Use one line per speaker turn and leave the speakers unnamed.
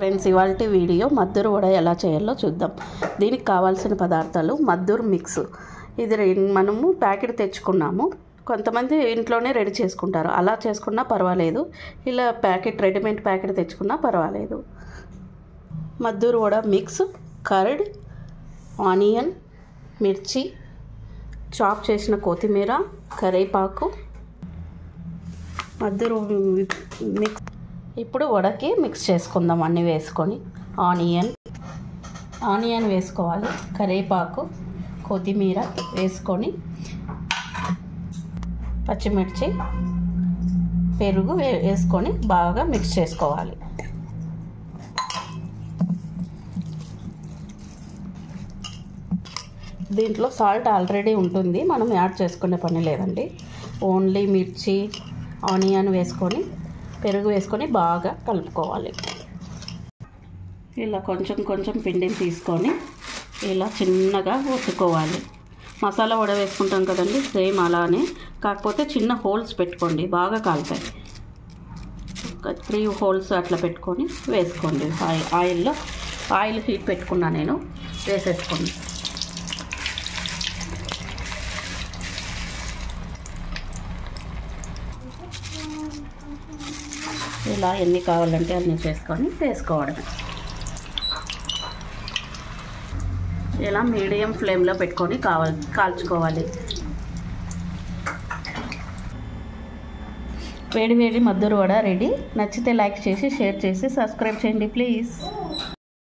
friends ఇవాళ video Maddur vada ఎలా చేయాలో చూద్దాం దీనికి కావాల్సిన పదార్థాలు మద్దూరు మిక్స్ ఇది రె- మనము ప్యాకెట్ తెచ్చుకున్నాము కొంతమంది ఇంట్లోనే రెడీ చేసుకుంటారు అలా చేసుకున్నా పర్వాలేదు ఇలా ప్యాకెట్ రెడీమేడ్ ప్యాకెట్ తెచ్చుకున్నా పర్వాలేదు Maddur vada mix curd onion మిర్చి చాప్ చేసిన కొత్తిమీర కరివేపాకు మద్దూరు మిక్స్ ఇప్పుడు వడకి మిక్స్ చేసుకుందాం అన్నీ వేసుకొని ఆనియన్ ఆనియన్ వేసుకోవాలి కరివేపాకు కొత్తిమీర వేసుకొని పచ్చిమిర్చి పెరుగు వే- వేసుకొని బాగా మిక్స్ చేసుకోవాలి దీంట్లో సాల్ట్ ఆల్రెడీ ఉంటుంది మనం యాడ్ చేసుకునే పని లేదండి ఓన్లీ మిర్చి ఆనియన్ వేసుకొని పెరుగు వేసుకొని బాగా కలుపుకోవాలి ఇలా కొంచెం కొంచెం పిండిని తీసుకొని ఇలా చిన్నగా ఒత్తుకోవాలి మసాలా వడ వేసుకుంటాం కదండి సేమ్ అలానే కాకపోతే చిన్న హోల్స్ పెట్టుకోండి బాగా కాలుతాయి ఒక త్రీ హోల్స్ అట్లా పెట్టుకొని వేసుకోండి ఆయిల్ ఆయిల్లో ఆయిల్ హీట్ పెట్టుకున్నా నేను వేసేసుకోండి ఇలా ఎన్ని కావాలంటే అన్ని చేసుకొని వేసుకోవడమే ఇలా మీడియం ఫ్లేమ్లో పెట్టుకొని కావాలి కాల్చుకోవాలి వేడి వేడి మద్దూరు వడ రెడీ నచ్చితే లైక్ చేసి షేర్ చేసి సబ్స్క్రైబ్ చేయండి ప్లీజ్